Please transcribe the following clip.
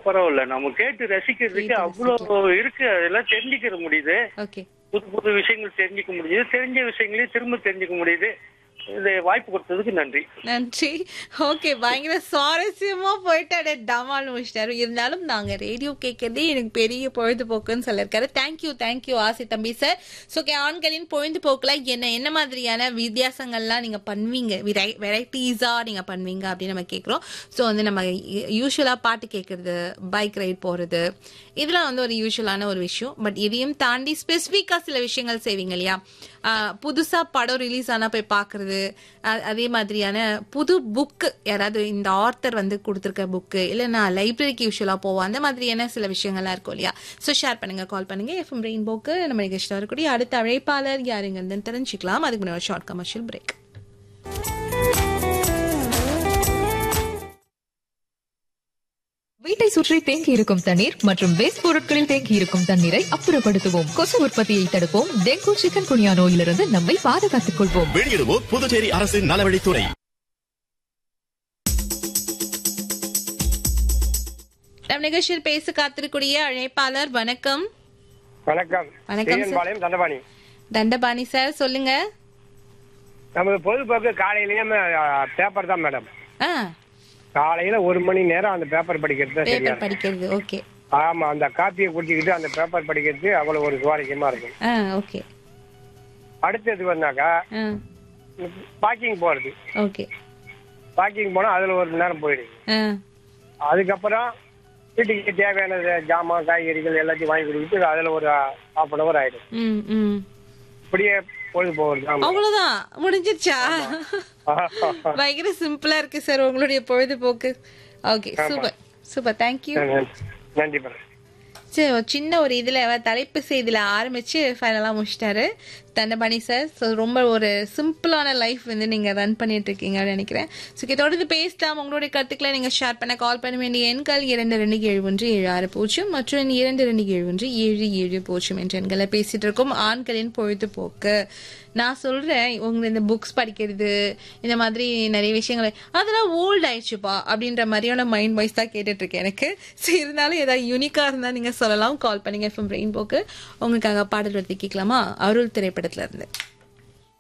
பரவாயில்ல நம்ம கேட்டு ரசிக்கிறதுக்கு கேட்டு அவ்வளவு இருக்கு அதெல்லாம் தெரிஞ்சுக்கிற முடியுது ஓகே புது புது விஷயங்கள் தெரிஞ்சுக்க முடியுது தெரிஞ்ச விஷயங்களையும் திரும்ப தெரிஞ்சுக்க முடியுது இது வாய்ப்பு கொடுத்ததுக்கு நன்றி நன்றி ஓகே பயங்கர சுவாரஸ்யமா போயிட்டு அப்படியே டமால் முடிச்சிட்டாரு இருந்தாலும் நாங்க ரேடியோ கேட்கறதே எனக்கு பெரிய பொழுதுபோக்குன்னு சொல்லியிருக்காரு தேங்க்யூ தேங்க்யூ ஆசி தம்பி சார் ஸோ ஓகே ஆண்களின் பொழுதுபோக்குல என்ன என்ன மாதிரியான வித்தியாசங்கள்லாம் நீங்க பண்ணுவீங்க வெரைட்டிஸா நீங்க பண்ணுவீங்க அப்படின்னு நம்ம கேட்குறோம் ஸோ வந்து நம்ம யூஸ்வலா பாட்டு கேட்கறது பைக் ரைட் போறது இதெல்லாம் வந்து ஒரு யூஸ்வலான ஒரு விஷயம் பட் இதையும் தாண்டி ஸ்பெசிஃபிக்கா சில விஷயங்கள் செய்வீங்க இல்லையா ஆஹ் புதுசா படம் ரிலீஸ் ஆனா போய் பாக்குறது அ- அதே மாதிரியான புது புக்கு யாராவது இந்த ஆர்த்தர் வந்து கொடுத்துருக்க புக்கு இல்ல நான் லைப்ரரிக்கு யூஸ்வலா போவோம் அந்த மாதிரியான சில விஷயங்கள்லாம் இருக்கும் இல்லையா ஸோ ஷேர் பண்ணுங்க கால் பண்ணுங்க எஃப்எம் ரெயின்போக்கு நம்ம நிகழ்ச்சியில் வரக்கூடிய அடுத்த அழைப்பாளர் யாருங்கிறதுன்னு தெரிஞ்சுக்கலாம் அதுக்கு முன்னாடி ஷார்ட் கமர்ஷியல் பிரேக் வீட்டை சுற்றி தேங்கி இருக்கும் தண்ணீர் மற்றும் வேஸ்ட் பொருட்களில் தேங்கி இருக்கும் தண்ணீரை அப்புறப்படுத்துவோம் கொசு உற்பத்தியை தடுப்போம் டெங்கு சிக்கன் குனியா நோயிலிருந்து நம்மை பாதுகாத்துக் கொள்வோம் வெளியிடுவோர் புதுச்சேரி அரசின் நலவழித்துறை நம் நிகழ்ச்சியில் பேச காத்திருக்கூடிய அழைப்பாளர் வணக்கம் வணக்கம் வணக்கம் சார். பாளையம் தண்டபாணி தண்டபாணி சார் சொல்லுங்க நமது பொழுதுபோக்கு காலையிலயே பேப்பர் தான் மேடம் ஆ காலையில ஒரு மணி நேரம் அந்த பேப்பர் படிக்கிறது தான் சரியா பேப்பர் இருக்கும். படிக்கிறது ஓகே ஆமா அந்த காப்பியை குடிச்சுக்கிட்டு அந்த பேப்பர் படிக்கிறது அவ்வளவு ஒரு சுவாரஸ்யமா இருக்கும் ஆ ஓகே அடுத்தது வந்தாக்கா ஆ வாக்கிங் போறது ஓகே வாக்கிங் போனா அதுல ஒரு மணி நேரம் போயிடுது ஆ அதுக்கப்புறம் வீட்டுக்கு தேவையான ஜாமான் காய்கறிகள் எல்லாத்தையும் வாங்கி கொடுத்துட்டு அதுல ஒரு ஹாஃப் அன் அவர் ஆயிடும் ம் ம் இப்படியே பொழுது போகிறது ஆமா. அவ்வளவுதான் முடிஞ்சிருச்சா பயங்கர சிம்பிளா இருக்கு சார் உங்களுடைய பொழுதுபோக்கு ஓகே சூப்பர் சூப்பர் தேங்க்யூ நன்றி மேடம் சரி ஒரு சின்ன ஒரு இதுல அவர் தலைப்பு செய்தியில ஆரம்பிச்சு ஃபைனலா முடிச்சிட்டாரு தண்டபாணி சார் ஸோ ரொம்ப ஒரு சிம்பிளான லைஃப் வந்து நீங்க ரன் பண்ணிட்டு இருக்கீங்கன்னு நினைக்கிறேன் ஸோ okay, தொடர்ந்து பேசலாம் உங்களுடைய கருத்துக்களை நீங்க ஷேர் பண்ண கால் பண்ண வேண்டிய எண்கள் இரண்டு ரெண்டு ஏழு ஒன்று ஏழு ஆறு பூஜ்ஜியம் மற்றும் இரண்டு ரெண்டு ஏழு ஒன்று ஏழு ஏழு பூஜ்ஜியம் என்ற எண்களை பேசிட்டு இருக்கோம் ஆண்களின் பொழுதுபோக்கு நான் சொல்றேன் உங்க இந்த புக்ஸ் படிக்கிறது இந்த மாதிரி நிறைய விஷயங்கள் அதெல்லாம் ஓல்ட் ஆயிடுச்சுப்பா அப்படின்ற மாதிரியான மைண்ட் வாய்ஸ் தான் கேட்டுட்டு இருக்கேன் எனக்கு சரி இருந்தாலும் ஏதாவது யூனிக்கா இருந்தா நீங்க சொல்லலாம் கால் பண்ணுங்க எஃப்எம் ரெயின்போக்கு உங்களுக்காக பாடல் வருத்தி கேட்கலாமா அருள் திரைப்படத்துல இருந்து